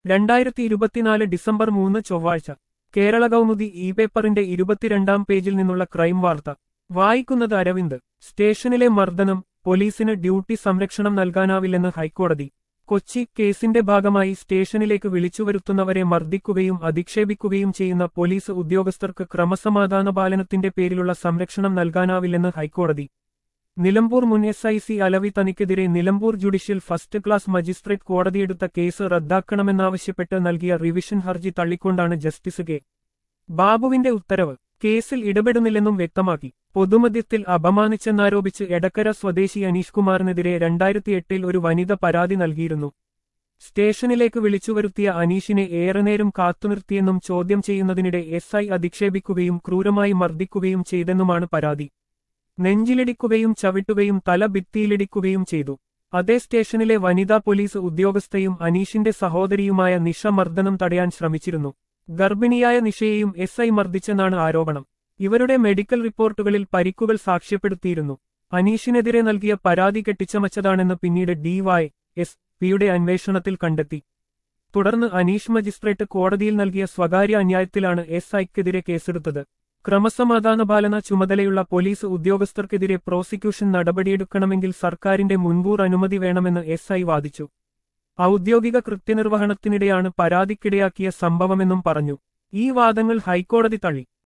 രണ്ടായിരത്തി ഇരുപത്തിനാല് ഡിസംബർ മൂന്ന് ചൊവ്വാഴ്ച കേരള കൗമുദി ഇ പേപ്പറിന്റെ ഇരുപത്തിരണ്ടാം പേജിൽ നിന്നുള്ള ക്രൈം വാർത്ത വായിക്കുന്നത് അരവിന്ദ് സ്റ്റേഷനിലെ മർദ്ദനം പോലീസിന് ഡ്യൂട്ടി സംരക്ഷണം നൽകാനാവില്ലെന്ന് ഹൈക്കോടതി കൊച്ചി കേസിന്റെ ഭാഗമായി സ്റ്റേഷനിലേക്ക് വിളിച്ചുവരുത്തുന്നവരെ മർദ്ദിക്കുകയും അധിക്ഷേപിക്കുകയും ചെയ്യുന്ന പോലീസ് ഉദ്യോഗസ്ഥർക്ക് ക്രമസമാധാന പാലനത്തിന്റെ പേരിലുള്ള സംരക്ഷണം നൽകാനാവില്ലെന്ന് ഹൈക്കോടതി നിലമ്പൂർ മുൻ എസ് ഐ സി അലവി തനിക്കെതിരെ Nilambur judicial first class magistrate കോടതിയെടുത്ത കേസ് റദ്ദാക്കണമെന്നാവശ്യപ്പെട്ട് നൽകിയ റിവിഷൻ ഹർജി തള്ളിക്കൊണ്ടാണ് ജസ്റ്റിസ് കെ ബാബുവിന്റെ ഉത്തരവ് കേസിൽ ഇടപെടുന്നില്ലെന്നും വ്യക്തമാക്കി പൊതുമധ്യത്തിൽ അപമാനിച്ചെന്നാരോപിച്ച് എടക്കര സ്വദേശി അനീഷ് കുമാറിനെതിരെ രണ്ടായിരത്തി എട്ടിൽ ഒരു വനിത പരാതി നൽകിയിരുന്നു സ്റ്റേഷനിലേക്ക് വിളിച്ചുവരുത്തിയ അനീഷിനെ ഏറെ നേരം കാത്തുനിർത്തിയെന്നും ചോദ്യം ചെയ്യുന്നതിനിടെ എസ് ഐ അധിക്ഷേപിക്കുകയും ക്രൂരമായി മർദ്ദിക്കുകയും ചെയ്തെന്നുമാണ് പരാതി നെഞ്ചിലിടിക്കുകയും ചവിട്ടുകയും തല ഭിത്തിയിലിടിക്കുകയും ചെയ്തു അതേ സ്റ്റേഷനിലെ വനിതാ പോലീസ് ഉദ്യോഗസ്ഥയും അനീഷിന്റെ സഹോദരിയുമായ നിഷ മർദ്ദനം തടയാൻ ശ്രമിച്ചിരുന്നു ഗർഭിണിയായ നിഷയെയും എസ് ഐ മർദ്ദിച്ചെന്നാണ് ആരോപണം ഇവരുടെ മെഡിക്കൽ റിപ്പോർട്ടുകളിൽ പരിക്കുകൾ സാക്ഷ്യപ്പെടുത്തിയിരുന്നു അനീഷിനെതിരെ നൽകിയ പരാതി കെട്ടിച്ചമച്ചതാണെന്ന് പിന്നീട് ഡിവൈ എസ് പിയുടെ അന്വേഷണത്തിൽ കണ്ടെത്തി തുടർന്ന് അനീഷ് മജിസ്ട്രേറ്റ് കോടതിയിൽ നൽകിയ സ്വകാര്യ അന്യായത്തിലാണ് എസ് ഐക്കെതിരെ കേസെടുത്തത് ക്രമസമാധാന പാലന ചുമതലയുള്ള പോലീസ് ഉദ്യോഗസ്ഥർക്കെതിരെ പ്രോസിക്യൂഷൻ നടപടിയെടുക്കണമെങ്കിൽ സർക്കാരിന്റെ മുൻകൂർ അനുമതി വേണമെന്ന് എസ് ഐ വാദിച്ചു ഔദ്യോഗിക കൃത്യനിർവഹണത്തിനിടെയാണ് പരാതിക്കിടയാക്കിയ സംഭവമെന്നും പറഞ്ഞു ഈ വാദങ്ങൾ ഹൈക്കോടതി തള്ളി